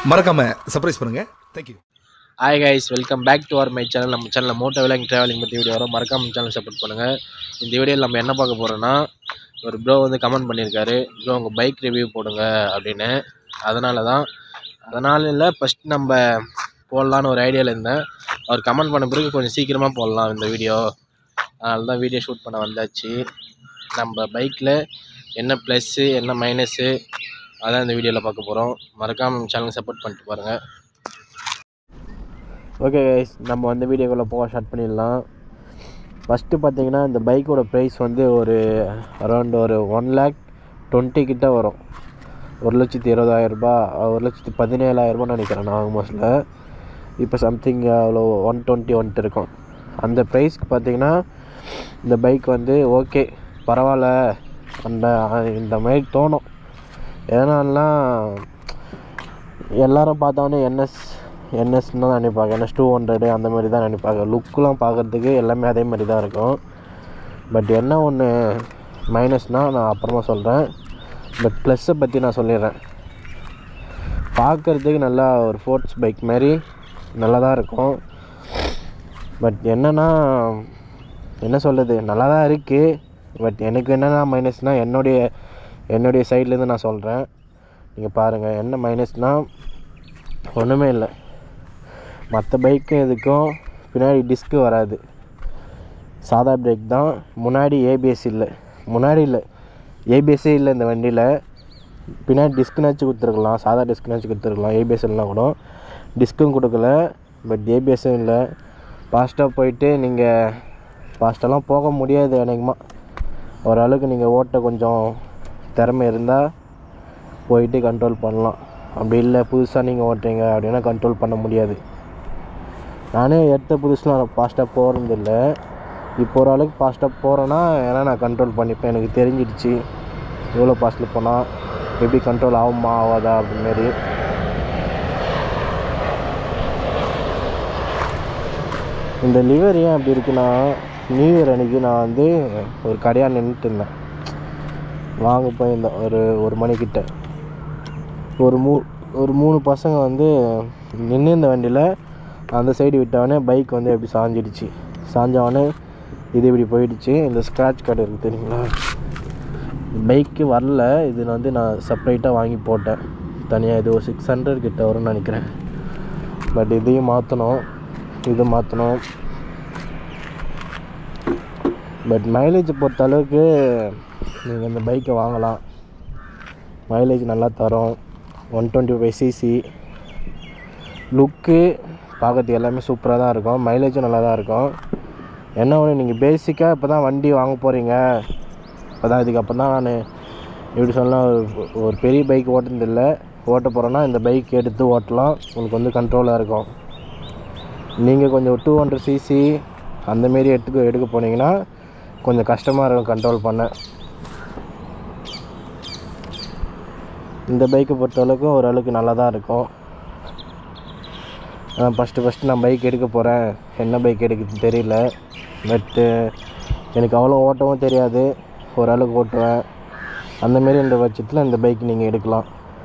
மறக்காமல் சர்ப்ரைஸ் பண்ணுங்கள் thank you hi guys welcome back to our my channel நம்ம சேனலில் மோட்டோ விலாங் ட்ராவலிங் பற்றி வீடியோ வரும் மறக்காம சேனல் சப்போர்ட் பண்ணுங்கள் இந்த வீடியோவில் நம்ம என்ன பார்க்க போகிறோன்னா ஒரு ப்ரோ வந்து கமெண்ட் பண்ணியிருக்காரு ப்ரோ உங்கள் பைக் ரிவ்யூ போடுங்க அப்படின்னு அதனால தான் அதனால இல்லை ஃபஸ்ட் நம்ம போடலான்னு ஒரு ஐடியாவில் இருந்தேன் அவர் கமெண்ட் பண்ண பிறகு கொஞ்சம் சீக்கிரமாக போடலாம் இந்த வீடியோ அதனால தான் வீடியோ ஷூட் பண்ண வந்தாச்சு நம்ம பைக்கில் என்ன ப்ளஸ்ஸு என்ன மைனஸு அதான் இந்த வீடியோவில் பார்க்க போகிறோம் மறக்காமல் சேனலுக்கு சப்போர்ட் பண்ணிட்டு பாருங்கள் ஓகே கைஸ் நம்ம வந்து வீடியோக்குள்ளே போக ஸ்டார்ட் பண்ணிடலாம் ஃபஸ்ட்டு பார்த்தீங்கன்னா இந்த பைக்கோட ப்ரைஸ் வந்து ஒரு அரௌண்ட் ஒரு ஒன் லேக் டுவெண்ட்டி கிட்ட வரும் ஒரு லட்சத்தி இருபதாயிரரூபா ஒரு லட்சத்தி பதினேழாயிரரூபான்னு நினைக்கிறேன் நான் ஆல்மோஸ்ட்டில் இப்போ சம்திங் அவ்வளோ ஒன் டுவெண்ட்டி வந்துட்டு இருக்கும் அந்த ப்ரைஸ்க்கு பார்த்தீங்கன்னா இந்த பைக் வந்து ஓகே பரவாயில்ல அந்த இந்த மாதிரி தோணும் எதனாலனா எல்லாரும் பார்த்தோன்னே என்எஸ் என்எஸ்ன்னு தான் நினைப்பாங்க என்எஸ் டூ ஹண்ட்ரடு அந்த மாதிரி தான் நினைப்பாங்க லுக்கெலாம் பார்க்குறதுக்கு எல்லாமே அதே மாதிரி தான் இருக்கும் பட் என்ன ஒன்று மைனஸ்னால் நான் அப்புறமா சொல்கிறேன் பட் ப்ளஸ்ஸை பற்றி நான் சொல்லிடுறேன் பார்க்குறதுக்கு நல்லா ஒரு ஸ்போர்ட்ஸ் பைக் மாதிரி நல்லா தான் இருக்கும் பட் என்னென்னா என்ன சொல்கிறது நல்லா தான் இருக்குது பட் எனக்கு என்னென்னா மைனஸ்னால் என்னுடைய என்னுடைய சைட்லேருந்து நான் சொல்கிறேன் நீங்கள் பாருங்கள் என்ன மைனஸ்னால் ஒன்றுமே இல்லை மற்ற பைக்கும் இதுக்கும் பின்னாடி டிஸ்க்கு வராது சாதா பிரேக் தான் முன்னாடி ஏபிஎஸ் இல்லை முன்னாடி இல்லை ஏபிஎஸ்ஸே இல்லை இந்த வண்டியில் பின்னாடி டிஸ்க்குனாச்சும் கொடுத்துருக்கலாம் சாதா டிஸ்க்குனாச்சும் கொடுத்துருக்கலாம் ஏபிஎஸ் இல்லைனா கூட டிஸ்க்கும் கொடுக்கல பட் ஏபிஎஸ்ஸும் இல்லை ஃபாஸ்ட்டாக போயிட்டு நீங்கள் ஃபாஸ்ட்டெல்லாம் போக முடியாது அநேகமாக ஓரளவுக்கு நீங்கள் ஓட்ட கொஞ்சம் திறமை இருந்தால் போயிட்டு கண்ட்ரோல் பண்ணலாம் அப்படி இல்லை புதுசாக நீங்கள் ஓட்டுறீங்க அப்படின்னா கண்ட்ரோல் பண்ண முடியாது நானே எடுத்த புதுசில் நான் ஃபாஸ்ட்டாக போகிறதில்ல இப்போ ஓரளவுக்கு ஃபாஸ்ட்டாக போகிறேன்னா ஏன்னா நான் கண்ட்ரோல் பண்ணிப்பேன் எனக்கு தெரிஞ்சிடுச்சு எவ்வளோ ஃபாஸ்ட்டில் போனால் எப்படி கண்ட்ரோல் ஆகுமா ஆகாதா அப்படிமாரி இந்த லிவர் ஏன் அப்படி இருக்குன்னா நியூ இயர் அன்றைக்கி நான் வந்து ஒரு கடையாக நின்றுட்டு இருந்தேன் வாங்க போயிருந்தேன் ஒரு ஒரு மணிக்கிட்ட ஒரு மூ ஒரு மூணு பசங்க வந்து நின்று இந்த வண்டியில் அந்த சைடு விட்டவொடனே பைக் வந்து எப்படி சாஞ்சிடுச்சு சாஞ்சவொடனே இது இப்படி போயிடுச்சு இந்த ஸ்க்ராட்ச் கார்டு இருக்குது தெரியுங்களா பைக்கு வரல இது வந்து நான் செப்பரேட்டாக வாங்கி போட்டேன் தனியாக இது ஒரு சிக்ஸ் ஹண்ட்ரட் கிட்ட வரும்னு நினைக்கிறேன் பட் இதையும் மாற்றணும் இது மாற்றணும் பட் மைலேஜ் பொறுத்த அளவுக்கு நீங்கள் இந்த பைக்கை வாங்கலாம் மைலேஜ் நல்லா தரும் one twenty five CC look பார்க்கறதுக்கு எல்லாமே சூப்பராக தான் இருக்கும் மைலேஜும் நல்லா தான் இருக்கும் என்ன ஒன்று நீங்கள் பேசிக்காக இப்போ தான் வண்டி வாங்க போகிறீங்க இப்போ தான் இதுக்கப்புறம் தான் நான் எப்படி சொல்லலாம் ஒரு- ஒரு பெரிய பைக் ஓட்டுனதில்லை ஓட்ட போகிறேன்னா இந்த பைக் எடுத்து ஓட்டலாம் உங்களுக்கு வந்து கண்ட்ரோலாக இருக்கும் நீங்கள் கொஞ்சம் டூ ஹண்ட்ரட் சிசி அந்தமாரி எடுத்துக்க எடுக்க போனீங்கன்னா கொஞ்சம் கஷ்டமாக இருக்கும் கண்ட்ரோல் பண்ண இந்த பைக்கை பொறுத்தளவுக்கு ஓரளவுக்கு நல்லா தான் இருக்கும் நான் ஃபஸ்ட்டு ஃபஸ்ட்டு நான் பைக் எடுக்க போகிறேன் என்ன பைக் எடுக்குதுன்னு தெரியல பட்டு எனக்கு அவ்வளோ ஓட்டவும் தெரியாது ஓரளவுக்கு ஓட்டுவேன் அந்தமாரி இந்த பட்சத்தில் இந்த பைக் நீங்கள் எடுக்கலாம்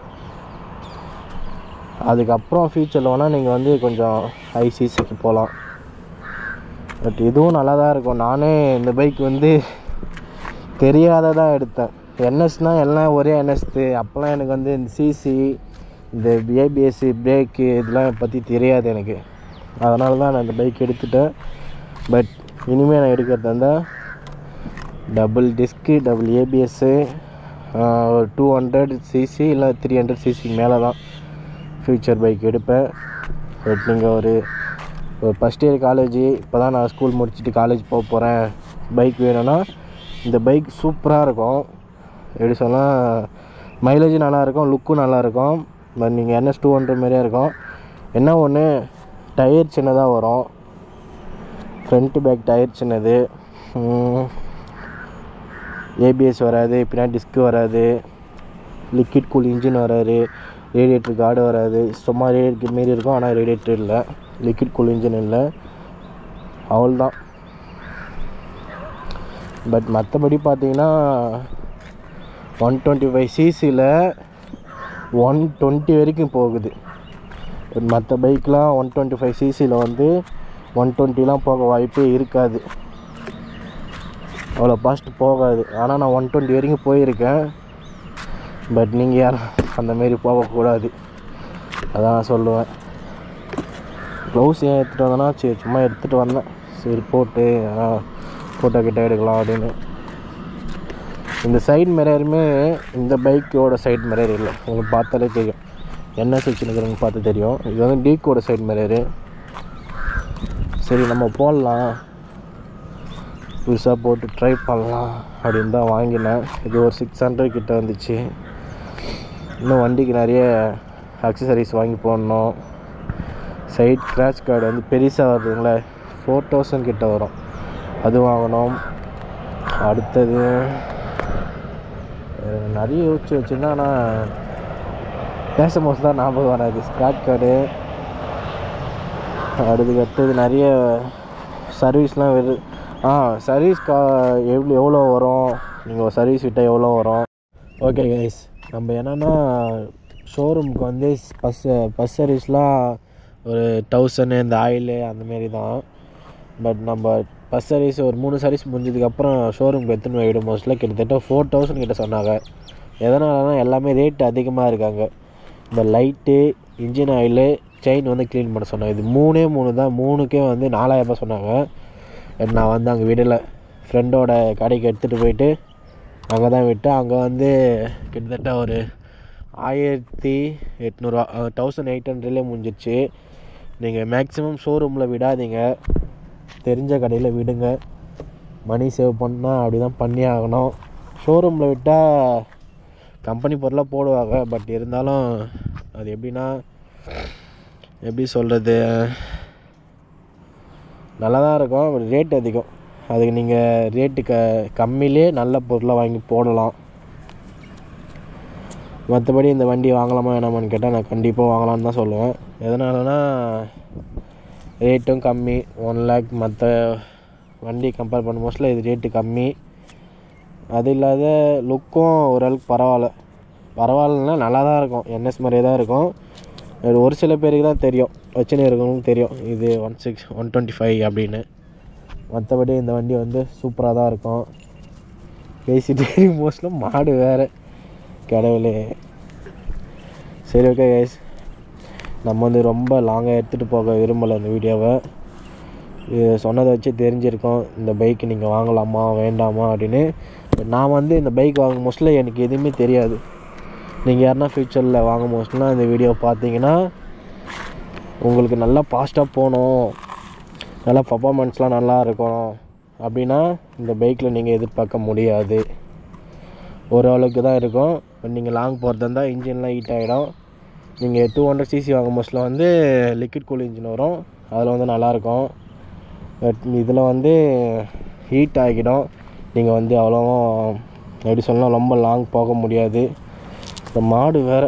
அதுக்கப்புறம் ஃப்யூச்சரில் வேணால் நீங்கள் வந்து கொஞ்சம் ஐசிசிக்கு போகலாம் பட் இதுவும் நல்லா தான் இருக்கும் நானே இந்த பைக் வந்து தெரியாததாக எடுத்தேன் என்எஸ்னால் எல்லாம் ஒரே என்எஸ் அப்போல்லாம் எனக்கு வந்து இந்த சிசி இந்த ஏபிஎஸ்சி பிரேக்கு இதெல்லாம் பற்றி தெரியாது எனக்கு அதனால தான் நான் இந்த பைக் எடுத்துட்டேன் பட் இனிமேல் நான் எடுக்கிறதா இருந்தால் டபுள் டிஸ்க்கு டபுள் ஏபிஎஸ்ஸு ஒரு டூ ஹண்ட்ரட் சிசி இல்லை த்ரீ ஹண்ட்ரட் சிசிக்கு மேலே தான் ஃப்யூச்சர் பைக் எடுப்பேன் பட் நீங்கள் ஒரு ஒரு ஃபஸ்ட் இயர் காலேஜ் இப்போ தான் நான் ஸ்கூல் முடிச்சுட்டு காலேஜ் போக போகிறேன் பைக் வேணும்னா இந்த பைக் சூப்பராக இருக்கும் எப்படி சொன்னால் மைலேஜும் நல்லாயிருக்கும் லுக்கும் நல்லாயிருக்கும் பட் நீங்கள் என்எஸ் டூ ஹண்ட்ரட் மாதிரியே இருக்கும் என்ன ஒன்று டயர் சின்னதாக வரும் ஃப்ரண்ட்டு பேக் டயர் சின்னது ஏபிஎஸ் வராது பின்னாடி டிஸ்க்கு வராது லிக்விட் கூல் இன்ஜின் வராது ரேடியேட்டர் கார்டு வராது சும்மா ரேடியேட்டர் மாரி இருக்கும் ஆனால் ரேடியேட்டர் இல்லை லிக்விட் கூல் இன்ஜின் இல்லை அவ்வளோதான் பட் மற்றபடி பார்த்தீங்கன்னா ஒன் டுவெண்ட்டி ஃபைவ் சிசியில் ஒன் டுவெண்ட்டி வரைக்கும் போகுது மற்ற பைக்லாம் ஒன் டுவெண்ட்டி ஃபைவ் சிசியில் வந்து ஒன் டுவெண்ட்டிலாம் போக வாய்ப்பே இருக்காது அவ்வளோ ஃபாஸ்ட் போகாது ஆனால் நான் ஒன் டுவெண்ட்டி வரைக்கும் போயிருக்கேன் பட் நீங்கள் யாரும் அந்தமாரி போகக்கூடாது அதான் நான் சொல்லுவேன் க்ளவுஸ் ஏன் எடுத்துகிட்டு வந்தேன்னா சரி சும்மா எடுத்துகிட்டு வந்தேன் சரி போட்டு ஃபோட்டோ கிட்ட எடுக்கலாம் அப்படின்னு இந்த சைடு மிரருமே இந்த பைக்கோட சைடு மிரர் இல்லை உங்களுக்கு பார்த்தாலே தெரியும் என்ன செக்ஷனுக்குறவங்க பார்த்து தெரியும் இது வந்து டீக்கோட சைடு மிரரு சரி நம்ம போடலாம் புதுசாக போட்டு ட்ரை பண்ணலாம் அப்படின்னு தான் வாங்கினேன் இது ஒரு சிக்ஸ் ஹண்ட்ரட் கிட்ட வந்துச்சு இன்னும் வண்டிக்கு நிறைய அக்சசரிஸ் வாங்கி போடணும் சைட் ஸ்க்ராட்ச் கார்டு வந்து பெருசாக வருதுங்களே ஃபோர் தௌசண்ட் கிட்ட வரும் அது வாங்கணும் அடுத்தது வேறு நிறைய யோசிச்சு வச்சுருந்தா ஆனால் பேசும்போது தான் ஞாபகம் வராது ஸ்க்ராட்ச் கார்டு அதுக்கு அடுத்தது நிறைய சர்வீஸ்லாம் வருது ஆ சர்வீஸ் கா எவ்வளோ எவ்வளோ வரும் நீங்கள் சர்வீஸ் விட்டால் எவ்வளோ வரும் ஓகே கைஸ் நம்ம என்னென்னா ஷோரூமுக்கு வந்து பஸ் பஸ் சர்வீஸ்லாம் ஒரு தௌசண்ட் இந்த ஆயிலு அந்தமாரி தான் பட் நம்ம பஸ் சர்வீஸ் ஒரு மூணு சர்வீஸ் முடிஞ்சதுக்கப்புறம் ஷோரூமுக்கு எடுத்துன்னு போயிடும் மோஸ்ட்லில் கிட்டத்தட்ட ஃபோர் தௌசண்ட் கிட்ட சொன்னாங்க எதனாலனா எல்லாமே ரேட் அதிகமாக இருக்காங்க இந்த லைட்டு இன்ஜின் ஆயிலு செயின் வந்து க்ளீன் பண்ண சொன்னாங்க இது மூணே மூணு தான் மூணுக்கே வந்து நாலாயிரரூபா சொன்னாங்க பட் நான் வந்து அங்கே விடலை ஃப்ரெண்டோட கடைக்கு எடுத்துகிட்டு போயிட்டு அங்கே தான் விட்டு அங்கே வந்து கிட்டத்தட்ட ஒரு ஆயிரத்தி எட்நூறுவா தௌசண்ட் எயிட் ஹண்ட்ரட்லேயே முடிஞ்சிச்சு நீங்கள் மேக்ஸிமம் ஷோரூமில் விடாதீங்க தெரிஞ்ச கடையில் விடுங்க மணி சேவ் பண்ணால் அப்படி தான் பண்ணி ஆகணும் ஷோரூமில் விட்டால் கம்பெனி பொருளாக போடுவாங்க பட் இருந்தாலும் அது எப்படின்னா எப்படி சொல்கிறது நல்லா தான் இருக்கும் பட் ரேட் அதிகம் அதுக்கு நீங்கள் ரேட்டு க கம்மியிலே நல்ல பொருளாக வாங்கி போடலாம் மற்றபடி இந்த வண்டி வாங்கலாமா வேணாமான்னு கேட்டால் நான் கண்டிப்பாக வாங்கலாம்னு தான் சொல்லுவேன் எதனாலனா ரேட்டும் கம்மி ஒன் லேக் மற்ற வண்டி கம்பேர் பண்ண மோஸ்ட்ல இது ரேட்டு கம்மி அது இல்லாத லுக்கும் ஓரளவுக்கு பரவாயில்ல பரவாயில்லனா நல்லா தான் இருக்கும் என்எஸ் மாதிரியே தான் இருக்கும் இது ஒரு சில பேருக்கு தான் தெரியும் வச்சுன்னு இருக்கவங்களுக்கு தெரியும் இது one six one twenty five அப்படின்னு மற்றபடி இந்த வண்டி வந்து சூப்பராக தான் இருக்கும் பேசிட்டு மோஸ்ட்லும் மாடு வேறு கடவுளே சரி ஓகே கைஸ் நம்ம வந்து ரொம்ப லாங்காக எடுத்துகிட்டு போக விரும்பலை இந்த வீடியோவை இது சொன்னதை வச்சு தெரிஞ்சிருக்கோம் இந்த பைக் நீங்கள் வாங்கலாமா வேண்டாமா அப்படின்னு But நான் வந்து இந்த பைக் வாங்க மோஸ்ட்லி எனக்கு எதுவுமே தெரியாது நீங்கள் யாருன்னா ஃப்யூச்சரில் வாங்க மோஸ்ட்லாம் இந்த வீடியோ பார்த்தீங்கன்னா உங்களுக்கு நல்லா ஃபாஸ்ட்டாக போகணும் நல்லா பர்ஃபார்மன்ஸ்லாம் நல்லா இருக்கும் அப்படின்னா இந்த பைக்கில் நீங்கள் எதிர்பார்க்க முடியாது ஓரளவுக்கு தான் இருக்கும் நீங்கள் லாங் போகிறதா இருந்தால் இன்ஜின்லாம் ஹீட் ஆகிடும் நீங்கள் டூ ஹண்ட்ரட் சிசி வாங்க மோஸ்ட்டில் வந்து லிக்விட் கூல் இன்ஜின் வரும் அதில் வந்து நல்லாயிருக்கும் பட் இதில் வந்து ஹீட் ஆகிடும் நீங்கள் வந்து அவ்வளோவா எப்படி சொல்லலாம் ரொம்ப லாங் போக முடியாது இந்த மாடு வேறு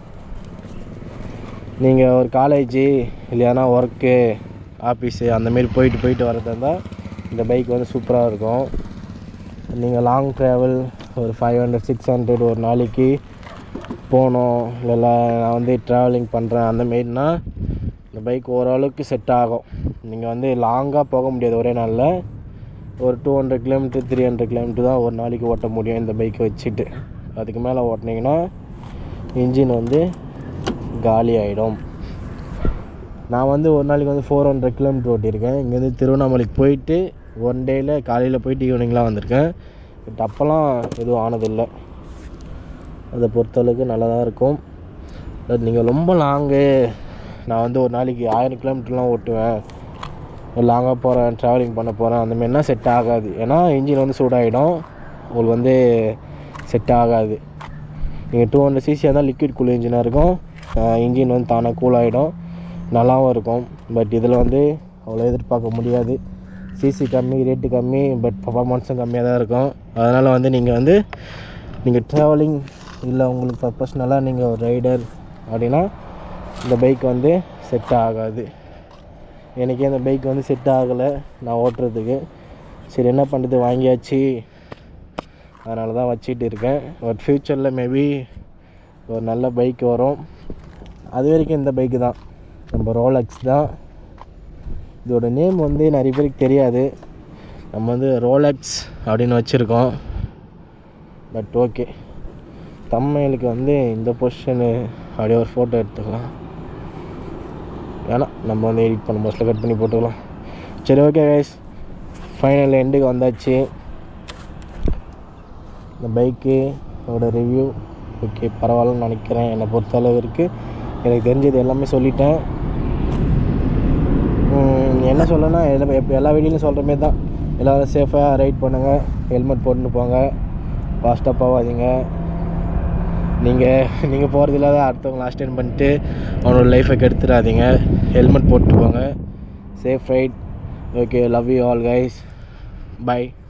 நீங்கள் ஒரு காலேஜு இல்லையானா ஒர்க்கு ஆஃபீஸு அந்தமாரி போயிட்டு போயிட்டு வரதா இருந்தால் இந்த பைக் வந்து சூப்பராக இருக்கும் நீங்கள் லாங் ட்ராவல் ஒரு ஃபைவ் ஹண்ட்ரட் சிக்ஸ் ஹண்ட்ரட் ஒரு நாளைக்கு போகணும் இல்லை நான் வந்து ட்ராவலிங் பண்ணுறேன் அந்த மாரினா இந்த பைக் ஓரளவுக்கு செட் ஆகும் நீங்கள் வந்து லாங்காக போக முடியாது ஒரே நாளில் ஒரு two hundred kilometre three hundred kilometre தான் ஒரு நாளைக்கு ஓட்ட முடியும் இந்த பைக்கை வச்சுட்டு அதுக்கு மேலே ஓட்டினீங்கன்னா இன்ஜின் வந்து காலி ஆகிடும் நான் வந்து ஒரு நாளைக்கு வந்து ஃபோர் ஹண்ட்ரட் கிலோமீட்டர் ஓட்டியிருக்கேன் இங்கேருந்து திருவண்ணாமலைக்கு போயிட்டு ஒன் டேயில் காலையில் போயிட்டு ஈவினிங்லாம் வந்திருக்கேன் பட் அப்போல்லாம் எதுவும் ஆனதில்லை அதை பொறுத்தளவுக்கு நல்லா தான் இருக்கும் பட் நீங்கள் ரொம்ப லாங்கு நான் வந்து ஒரு நாளைக்கு ஆயிரம் கிலோமீட்டர்லாம் ஓட்டுவேன் லாங்காக போகிறேன் ட்ராவலிங் பண்ண போகிறேன் அந்த மாதிரினா செட் ஆகாது ஏன்னா இன்ஜின் வந்து சூடாகிடும் உங்களுக்கு வந்து செட் ஆகாது நீங்கள் டூ ஹண்ட்ரட் சிசியாக இருந்தால் லிக்விட் கூல் இன்ஜினாக இருக்கும் இன்ஜின் வந்து தானாக கூல் ஆகிடும் நல்லாவும் இருக்கும் பட் இதில் வந்து அவ்வளோ எதிர்பார்க்க முடியாது சிசி கம்மி ரேட்டு கம்மி பட் பர்ஃபார்மன்ஸும் கம்மியாக தான் இருக்கும் அதனால் வந்து நீங்கள் வந்து நீங்கள் ட்ராவலிங் இல்லை உங்களுக்கு ப்ரொஃபஷ்னலாக நீங்கள் ஒரு ரைடர் அப்படின்னா இந்த பைக் வந்து செட் ஆகாது எனக்கே அந்த பைக் வந்து செட் ஆகலை நான் ஓட்டுறதுக்கு சரி என்ன பண்ணுறது வாங்கியாச்சு அதனால தான் வச்சிட்டு இருக்கேன் பட் ஃப்யூச்சரில் மேபி ஒரு நல்ல பைக் வரும் அது வரைக்கும் இந்த பைக்கு தான் நம்ம ரோலக்ஸ் தான் இதோட நேம் வந்து நிறைய பேருக்கு தெரியாது நம்ம வந்து ரோலக்ஸ் அப்படின்னு வச்சுருக்கோம் பட் ஓகே தம்மையிலுக்கு வந்து இந்த பொசிஷனு அப்படியே ஒரு ஃபோட்டோ எடுத்துக்கலாம் வேணாம் நம்ம வந்து எடிட் பண்ண மோஸ்ட்டில் கட் பண்ணி போட்டுக்கலாம் சரி ஓகே கைஸ் ஃபைனல் எண்டுக்கு வந்தாச்சு இந்த பைக்கு அதோட ரிவ்யூ ஓகே பரவாயில்லன்னு நினைக்கிறேன் என்னை பொறுத்த அளவிற்கு எனக்கு தெரிஞ்சது எல்லாமே சொல்லிட்டேன் உம், என்ன சொல்லனா எல்லா எப்போ எல்லா வீடியோலையும் சொல்கிற மாதிரி தான் எல்லோரும் சேஃபாக ரைட் பண்ணுங்கள் ஹெல்மெட் போட்டுன்னு போங்க ஃபாஸ்ட்டாக போகாதீங்க நீங்கள் நீங்கள் போகிறது இல்லாத அடுத்தவங்க லாஸ்ட் டைம் பண்ணிட்டு அவனோட லைஃபை கெடுத்துடாதீங்க ஹெல்மெட் போட்டு போங்க safe ride okay love you all guys by